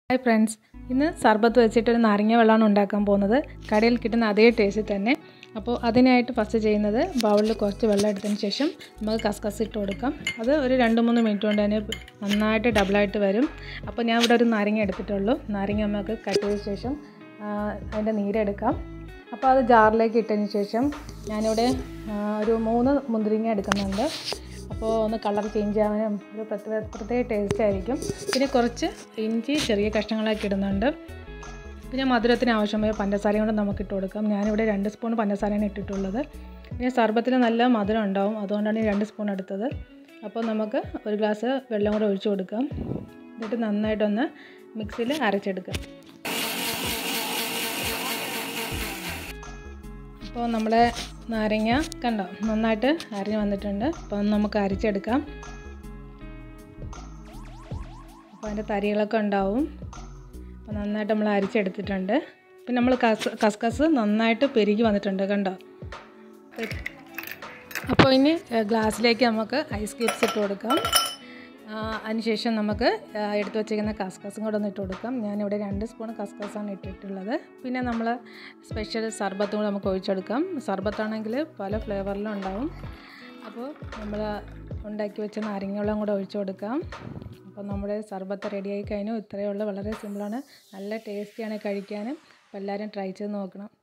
hi friends ഇന്ന് സർബത്ത് വെച്ചിട്ടൊരു നാരങ്ങ വെള്ളമാണ് ഉണ്ടാക്കാൻ പോകുന്നത് കടയിൽ കിട്ടുന്ന അതേ ടേസ്റ്റ് തന്നെ അപ്പോൾ അതിനായിട്ട് ഫസ്റ്റ് ചെയ്യുന്നത് ബൗളിൽ കുറച്ച് വെള്ളം എടുത്തതിന് ശേഷം നമുക്ക് കസ്കസ് ഇട്ട് കൊടുക്കാം അത് ഒരു രണ്ട് മൂന്ന് മിനിറ്റ് കൊണ്ട് തന്നെ നന്നായിട്ട് ഡബിളായിട്ട് വരും അപ്പോൾ ഞാൻ ഇവിടെ ഒരു നാരങ്ങ എടുത്തിട്ടുള്ളൂ നാരങ്ങ നമുക്ക് കട്ട് ചെയ്ത ശേഷം ആ, അതിൻ്റെ നീരെടുക്കാം അപ്പോൾ അത് ജാറിലേക്ക് ഇട്ടതിന് ശേഷം ഞാനിവിടെ ആ, ഒരു മൂന്ന് മുന്തിരിങ്ങ എടുക്കുന്നുണ്ട് അപ്പോൾ ഒന്ന് കളർ ചേഞ്ച് ആവാനും ഒരു പ്രത്യേക പ്രത്യേക ടേസ്റ്റ് ആയിരിക്കും പിന്നെ കുറച്ച് ഇഞ്ചി ചെറിയ കഷ്ണങ്ങളാക്കി ഇടുന്നുണ്ട് പിന്നെ മധുരത്തിന് ആവശ്യമായ പഞ്ചസാരയും കൂടെ നമുക്ക് ഇട്ട് കൊടുക്കാം ഞാനിവിടെ രണ്ട് സ്പൂൺ പഞ്ചസാരയാണ് ഇട്ടിട്ടുള്ളത് പിന്നെ സർബത്തിൽ നല്ല മധുരം ഉണ്ടാവും അതുകൊണ്ടാണ് ഈ രണ്ട് സ്പൂൺ എടുത്തത് അപ്പോൾ നമുക്ക് ഒരു ഗ്ലാസ് വെള്ളം കൂടെ ഒഴിച്ചു കൊടുക്കാം എന്നിട്ട് നന്നായിട്ടൊന്ന് മിക്സിയിൽ അരച്ചെടുക്കാം അപ്പോൾ നമ്മുടെ നാരങ്ങ കണ്ടോ നന്നായിട്ട് അരിഞ്ഞ് വന്നിട്ടുണ്ട് അപ്പോൾ നമുക്ക് അരിച്ചെടുക്കാം അപ്പോൾ അതിൻ്റെ തരികളൊക്കെ ഉണ്ടാവും അപ്പോൾ നന്നായിട്ട് നമ്മൾ അരിച്ചെടുത്തിട്ടുണ്ട് പിന്നെ നമ്മൾ കസ് കസ്കസ് നന്നായിട്ട് പെരുകി വന്നിട്ടുണ്ട് കണ്ടോ അപ്പോൾ ഇനി ഏഹ്, ഗ്ലാസ്സിലേക്ക് നമുക്ക് ഐസ് ക്യൂബ്സ് ഇട്ട് കൊടുക്കാം ആ, അതിനുശേഷം നമുക്ക് ആ, എടുത്ത് വെച്ചിരിക്കുന്ന കസ്കസും കൂടെ ഒന്ന് ഇട്ട് കൊടുക്കാം ഞാനിവിടെ രണ്ട് സ്പൂൺ കസ്കസാണ് ഇട്ടിട്ടുള്ളത് പിന്നെ നമ്മൾ സ്പെഷ്യൽ സർബത്തും കൂടെ നമുക്ക് ഒഴിച്ചെടുക്കാം സർബത്താണെങ്കിൽ പല ഫ്ലേവറിലും ഉണ്ടാവും അപ്പോൾ നമ്മൾ ഉണ്ടാക്കി വെച്ച നാരങ്ങ വെള്ളം കൂടെ ഒഴിച്ചു കൊടുക്കാം അപ്പോൾ നമ്മുടെ സർബത്ത് റെഡിയായി കഴിഞ്ഞു ഇത്രയേ ഉള്ളൂ വളരെ സിമ്പിളാണ് നല്ല ടേസ്റ്റിയാണ് കഴിക്കാനും അപ്പോൾ എല്ലാവരും ട്രൈ ചെയ്ത് നോക്കണം